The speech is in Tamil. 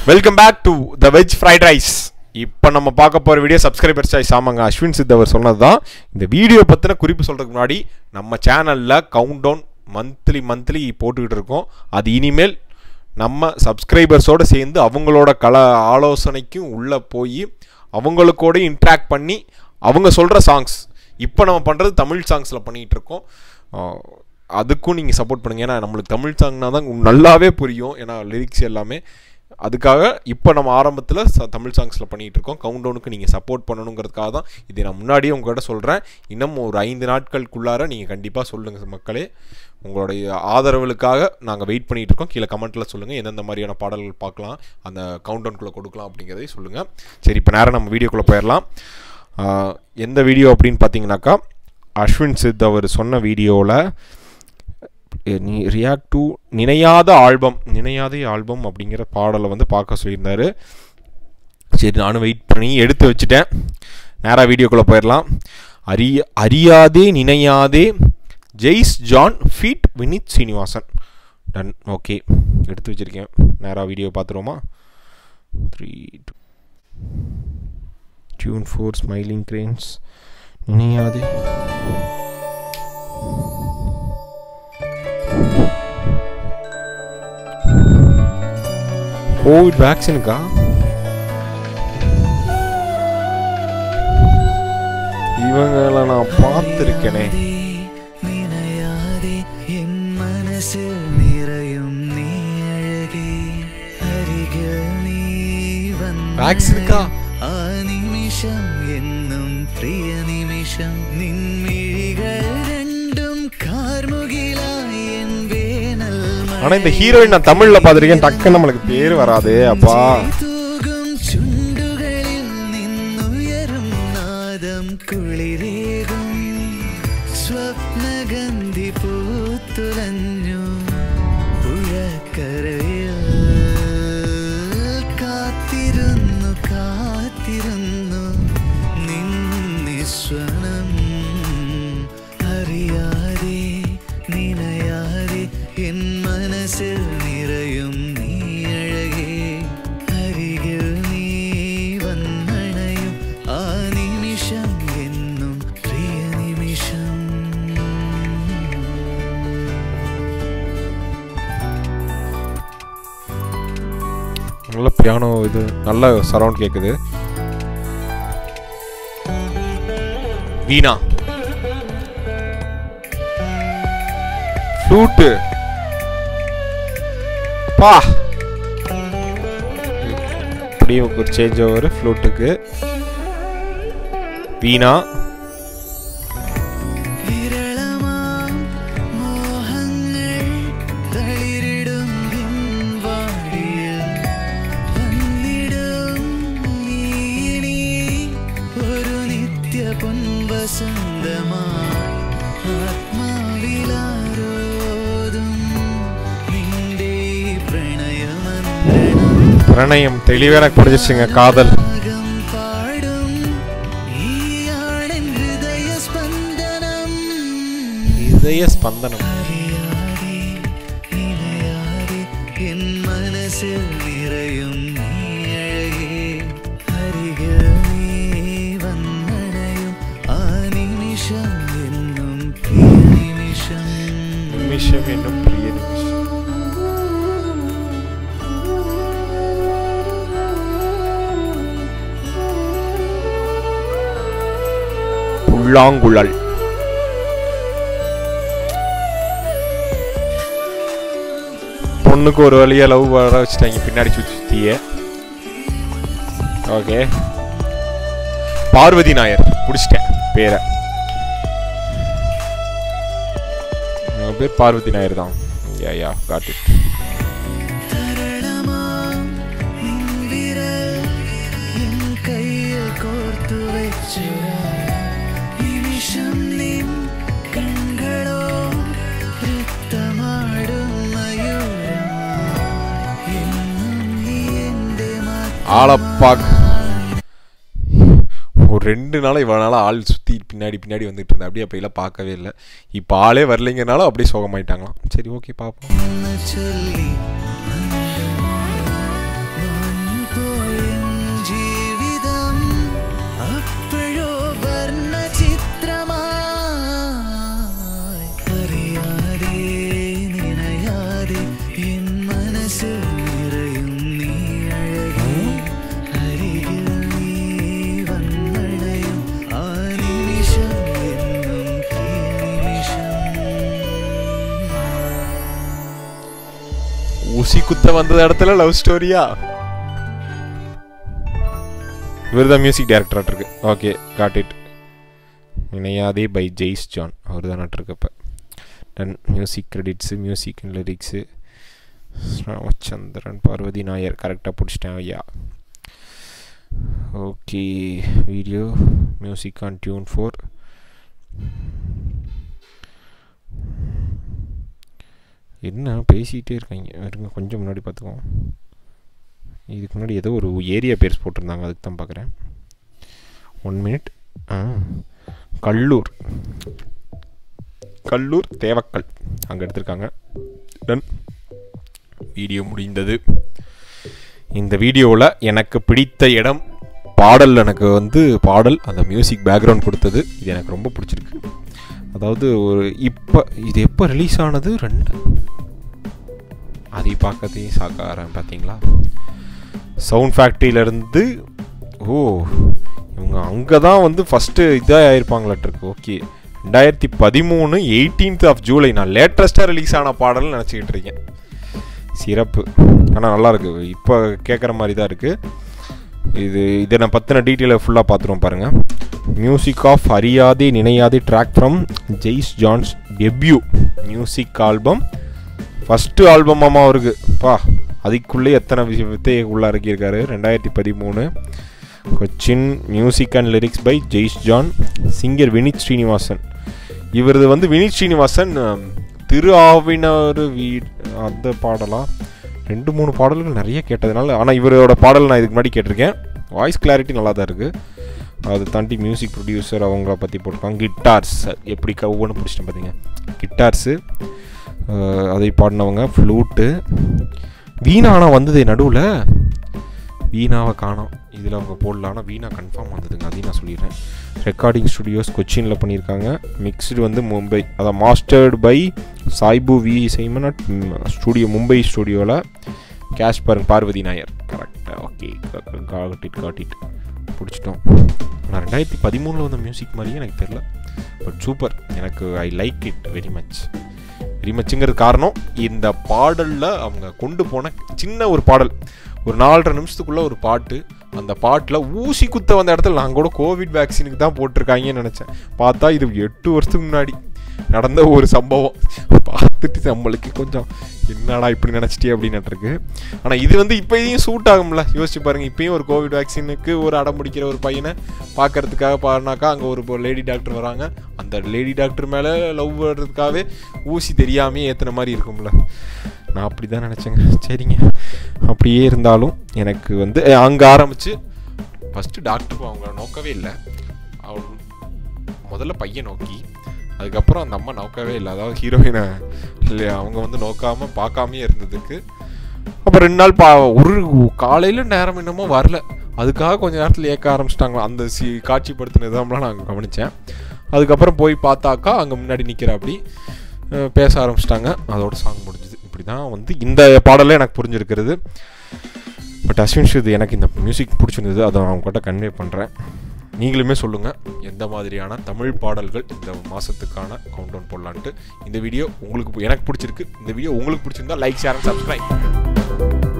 welcome back to the veg fried rice இப்போ நம்ம பார்க்க போகிற வீடியோ சப்ஸ்கிரைபர் சாய்ஸ் ஆமாங்க அஸ்வின் சித் அவர் சொன்னது தான் இந்த வீடியோ பற்றின குறிப்பு சொல்கிறதுக்கு முன்னாடி நம்ம சேனலில் கவுண்ட் டவுன் மந்த்லி மந்த்லி போட்டுக்கிட்டு இருக்கோம் அது இனிமேல் நம்ம சப்ஸ்கிரைபர்ஸோடு சேர்ந்து அவங்களோட கல ஆலோசனைக்கும் உள்ளே போய் அவங்களுக்கூட இன்ட்ராக்ட் பண்ணி அவங்க சொல்கிற சாங்ஸ் இப்போ நம்ம பண்ணுறது தமிழ் சாங்ஸில் பண்ணிகிட்டு இருக்கோம் ஆஹ் அதுக்கும் நீங்கள் சப்போர்ட் பண்ணுங்கள் ஏன்னா நம்மளுக்கு தமிழ் சாங்னா தான் நல்லாவே புரியும் ஏன்னா லிரிக்ஸ் எல்லாமே அதுக்காக இப்போ நம்ம ஆரம்பத்தில் ச தமிழ் சாங்ஸில் பண்ணிகிட்டு இருக்கோம் கவுண்ட் டவுனுக்கு நீங்கள் சப்போர்ட் பண்ணணுங்கிறதுக்காக தான் இதை நான் முன்னாடியே உங்கள்கிட்ட சொல்கிறேன் இன்னும் ஒரு ஐந்து நாட்களுக்குள்ளார நீங்கள் கண்டிப்பாக சொல்லுங்கள் மக்களே உங்களுடைய ஆதரவுகளுக்காக நாங்கள் வெயிட் பண்ணிகிட்டு இருக்கோம் கீழே கமெண்ட்டில் சொல்லுங்கள் எந்தெந்த மாதிரியான பாடல்கள் பார்க்கலாம் அந்த கவுண்ட் டவுனுக்குள்ளே கொடுக்கலாம் அப்படிங்கிறதை சொல்லுங்கள் சரி இப்போ நேரம் நம்ம வீடியோக்குள்ளே போயிடலாம் ஆஹ் எந்த வீடியோ அப்படின்னு பார்த்தீங்கன்னாக்கா அஸ்வின் சித் அவர் சொன்ன வீடியோவில் நீ ரியாக்ட் டு நினையாத ஆல்பம் நினையாத ஆல்பம் அப்படிங்கிற பாடலை வந்து பார்க்க சொல்லியிருந்தாரு சரி நானும் வெயிட் பண்ணி எடுத்து வச்சுட்டேன் நேராக வீடியோக்குள்ளே போயிடலாம் அறிய அறியாதே நினையாதே ஜெய்ஸ் ஜான் ஃபீட் வினித் சீனிவாசன் டன் ஓகே எடுத்து வச்சுருக்கேன் நேராக வீடியோ பார்த்துருவோமா three two tune four smiling cranes நினையாதே கோவிட் வேக்சினுக்கா இவங்களை நான் பார்த்துருக்கேனே நினையாதே என் மனசில் நிறையும் நீ அழகே அருகில் நீ வந்த வேக்சினுக்கா ஆ நிமிஷம் என்னும் பிரிய நிமிஷம் நின்மிழிகள் ரெண்டும் கார்முகிலாய் என் வேனல் ஆனா இந்த ஹீரோயின் நான் தமிழ்ல பார்த்துருக்கேன் டக்குன்னு நம்மளுக்கு பேர் வராது அப்பா തൂകും ചുണ്ടുകളിൽ നിന്നുയരും നാദം കുളിരേകും സ്വപ്നഗന്ധി പൂത്തുലഞ്ഞു പുഴക്കരയിൽ കാത്തിരുന്നു കാത്തിരുന്നു നിന്നിസ്വനം അറിയാതെ നിനയാതെ എൻ മനസ്സിൽ നിറയും നീ അഴകേ അരികിൽ നീ വന്നണയും ആ നിമിഷം എന്നും പ്രിയ നിമിഷം நல்ல பியானோ இது நல்ல சரவுண்ட் கேட்குது வீணா ஃப்ளூட்டு பா இப்படியும் ஒரு சேஞ்ச் ஓவர் ஃப்ளூட்டுக்கு வீணா വിരളമാം മോഹങ്ങൾ തളിരിടും പിൻവാടിയിൽ വന്നിടും നീ ഒരു നിത്യ പൊൻവസന്തമായി ആത്മാവിലാരോതും നിന്റെ ഈ പ്രണയമന്ത്രണം பிரணயம் தெளிவாக எனக்கு பிடிச்சிச்சுங்க காதல் രാഗം പാടും നീയാണെൻ ഹൃദയ സ്പന്ദനം இதய ஸ்பந்தனம் അറിയാതെ നിലയാതെ എൻ മനസ്സിൽ നിറയും നീ അഴകേ അരികിൽ നീ വന്നണയും ആ നിമിഷം എന്നും പ്രിയ നിമിഷം நிமிஷம் என்னும் பிரிய நிமிஷம் புல்லாங்குழல் பொண்ணுக்கு ஒரு வழியா லவ் வர வச்சுட்டாங்க பின்னாடி சுத்தி சுத்தியே ஓகே பார்வதி நாயர் பிடிச்சிட்டேன் பேரை அவங்க பேர் பார்வதி நாயர் தான் யா யா காட் இட் തരളമാം നിൻ വിരൽ എൻ കയ്യിൽ കോർത്തു വെച്ചുരാ നിമിഷം നിൻ കൺകളോ നൃത്തമാടും മയൂരം എന്നും നീ എൻ്റെ ஆளப்பாக் ஒரு ரெண்டு நாள் இவ்வளோ நாளாக ஆள் சுற்றி பின்னாடி பின்னாடி வந்துட்டு இருந்தேன் அப்படியே அப்பையெல்லாம் பார்க்கவே இல்லை இப்போ ஆளே வரலைங்கனாலும் அப்படியே சோகமாயிட்டாங்களாம் சரி ஓகே பார்ப்போம் ചൊല്ലി ஊசி குத்த வந்த இடத்துல லவ் ஸ்டோரியா இவர் தான் மியூசிக் டைரக்டராக இருக்கு ஓகே காட் இட் இணையாதே பை ஜெய்ஸ் ஜான் அவர் தான் நட்டிருக்கப்ப டன் music credits music lyrics Ramachandran Parvathy Nair கரெக்டாக பிடிச்சிட்டேன் ஐயா okay video music on tune four என்ன பேசிக்கிட்டே இருக்காங்க இருங்க கொஞ்சம் முன்னாடி பார்த்துக்குவோம் இதுக்கு முன்னாடி ஏதோ ஒரு ஏரியா பேர்ஸ் போட்டிருந்தாங்க அதுக்கு தான் பார்க்குறேன் ஒன் மினிட் ஆ கல்லூர் கல்லூர் தேவக்கல் அங்கே எடுத்திருக்காங்க டன் வீடியோ முடிந்தது இந்த வீடியோவில் எனக்கு பிடித்த இடம் பாடல் எனக்கு வந்து பாடல் அந்த மியூசிக் பேக்ரவுண்ட் கொடுத்தது இது எனக்கு ரொம்ப பிடிச்சிருக்கு அதாவது ஒரு இப்போ இது எப்போ ரிலீஸ் ஆனது ரெண்டு அதை பார்க்கறதையும் சாக்காரன் பார்த்தீங்களா சவுண்ட் ஃபேக்ட்ரியிலேருந்து ஓ இவங்க அங்கே தான் வந்து ஃபஸ்ட்டு இதாக ஆயிருப்பாங்களாட்டிருக்கு ஓகே ரெண்டாயிரத்தி பதிமூணு எயிட்டீன்த் ஆஃப் ஜூலை நான் லேட்டஸ்ட்டாக ரிலீஸ் ஆன பாடல்னு நினச்சிக்கிட்டு இருக்கேன் சிறப்பு ஆனால் நல்லா இருக்கு இப்போ கேட்குற மாதிரி தான் இருக்குது இது இதை நான் பற்றின டீட்டெயிலை ஃபுல்லாக பார்த்துருவோம் பாருங்கள் மியூசிக் ஆஃப் அறியாதே நினையாதே track from Jais John's debut music album first ஆல்பமாமா அவருக்கு பா அதுக்குள்ளே எத்தனை விஷயத்தை உள்ளே இறக்கியிருக்காரு ரெண்டாயிரத்தி பதிமூணு Cochin music and lyrics by Jais John singer Vineeth Sreenivasan இவரது வந்து வினித் ஸ்ரீனிவாசன் அம், திரு ஆவினர் வீட் அந்த பாடலாம் ரெண்டு மூணு பாடல்கள் நிறைய கேட்டதுனால ஆனால் இவரோட பாடல் நான் இதுக்கு முன்னாடி கேட்டிருக்கேன் வாய்ஸ் கிளாரிட்டி நல்லா தான் இருக்குது அதை தாண்டி மியூசிக் ப்ரொடியூசர் அவங்கள பற்றி போட்டிருக்காங்க கிட்டார்ஸ் எப்படி க- ஒவ்வொன்றும் பிடிச்சிட்டேன் பார்த்தீங்க கிட்டார்ஸு அதை பாடினவங்க ஃப்ளூட்டு வீணா ஆனால் வந்தது நடுவில் வீணாவை காணோம் இதில் அவங்க போடல ஆனால் வீணா கன்ஃபார்ம் வந்ததுங்க அதையும் நான் சொல்லிடுறேன் ரெக்கார்டிங் ஸ்டுடியோஸ் கொச்சினில் பண்ணியிருக்காங்க மிக்ஸ்டு வந்து மும்பை அதான் mastered by Saibu V Simon at studio Mumbai ஸ்டுடியோவில் கேஷ் பாருங்க பார்வதி நாயர் கரெக்டாக ஓகே காட்டிட் காட்டிட் பிடிச்சிட்டோம் ஆனால் ரெண்டாயிரத்தி பதிமூணில் வந்த மியூசிக் மாதிரியே எனக்கு தெரில பட் சூப்பர் எனக்கு I like it very much very மச்சுங்கிறது காரணம் இந்த பாடலில் அவங்க கொண்டு போன சின்ன ஒரு பாடல் ஒரு நாலரை நிமிஷத்துக்குள்ள ஒரு பாட்டு அந்த பாட்டில் ஊசி குத்த வந்த இடத்துல நான் கூட கோவிட் வேக்சினுக்கு தான் போட்டிருக்காங்கன்னு நினச்சேன் பார்த்தா இது எட்டு வருஷத்துக்கு முன்னாடி நடந்த ஒரு சம்பவம் பார்த்துட்டு நம்மளுக்கு கொஞ்சம் என்னடா இப்படி நினச்சிட்டே அப்படின்னு இருக்கு ஆனால் இது வந்து இப்போயும் சூட் ஆகும்ல யோசிச்சு பாருங்க இப்பயும் ஒரு கோவிட் வேக்சினுக்கு ஒரு அடம் பிடிக்கிற ஒரு பையனை பார்க்கறதுக்காக பாருனாக்கா அங்கே ஒரு லேடி டாக்டர் வராங்க அந்த லேடி டாக்டர் மேலே லவ் வர்றதுக்காகவே ஊசி தெரியாமே ஏற்றுன மாதிரி இருக்கும்ல நான் அப்படி தான் நினச்சேங்க சரிங்க அப்படியே இருந்தாலும் எனக்கு வந்து அங்கே ஆரம்பித்து ஃபஸ்ட்டு டாக்டர் அவங்கள நோக்கவே இல்லை அவள் முதல்ல பையன் நோக்கி அதுக்கப்புறம் அந்த அம்மா நோக்கவே இல்லை அதாவது ஹீரோயினை இல்லை அவங்க வந்து நோக்காம பார்க்காமே இருந்ததுக்கு அப்புறம் ரெண்டு நாள் பா ஒரு காலையில் நேரம் என்னமோ வரல அதுக்காக கொஞ்ச நேரத்தில் ஏற்க ஆரம்பிச்சிட்டாங்களா அந்த சி காட்சிப்படுத்தின இதெல்லாம் நான் கவனித்தேன் அதுக்கப்புறம் போய் பார்த்தாக்கா அங்கே முன்னாடி நிற்கிற அப்படி அஹ், பேச ஆரம்பிச்சிட்டாங்க அதோட சாங் முடிஞ்சுது இப்படி தான் வந்து இந்த பாடலே எனக்கு புரிஞ்சிருக்கிறது பட் அஸ்வின் ஸ்ருதி எனக்கு இந்த மியூசிக் பிடிச்சிருந்தது அதை நான் உங்ககிட்ட கன்வே பண்ணுறேன் நீங்களுமே சொல்லுங்கள் எந்த மாதிரியான தமிழ் பாடல்கள் இந்த மாதத்துக்கான கவுண்டவுன் போடலான்ட்டு இந்த வீடியோ உங்களுக்கு எனக்கு பிடிச்சிருக்கு இந்த வீடியோ உங்களுக்கு பிடிச்சிருந்தா லைக் ஷேர் அண்ட் சப்ஸ்கிரைப்